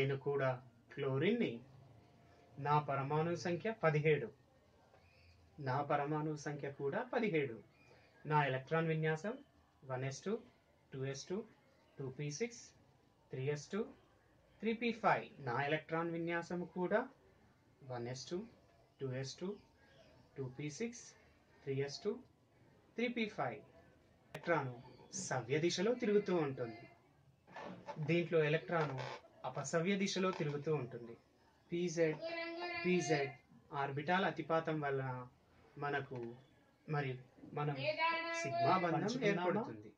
నేను కూడా క్లోరిన్ని నా పరమాణు సంఖ్య పదిహేడు నా పరమాణు సంఖ్య కూడా పదిహేడు నా ఎలక్ట్రాన్ విన్యాసం one S two two S two two P six three S two three P five నా ఎలక్ట్రాన్ విన్యాసం కూడా one S two two S two two P six three S two three P five electron సవ్య దిశలో తిరుగుతూ ఉంటుంది దీంట్లో electron అపసవ్య దిశలో తిరుగుతూ ఉంటుంది పీజెడ్ పీజెడ్ ఆర్బిటాల్ అతిపాతం వల్ల మనకు మరి మనం సిగ్మా బంధం పంచుకున్నామా? ఏర్పడుతుంది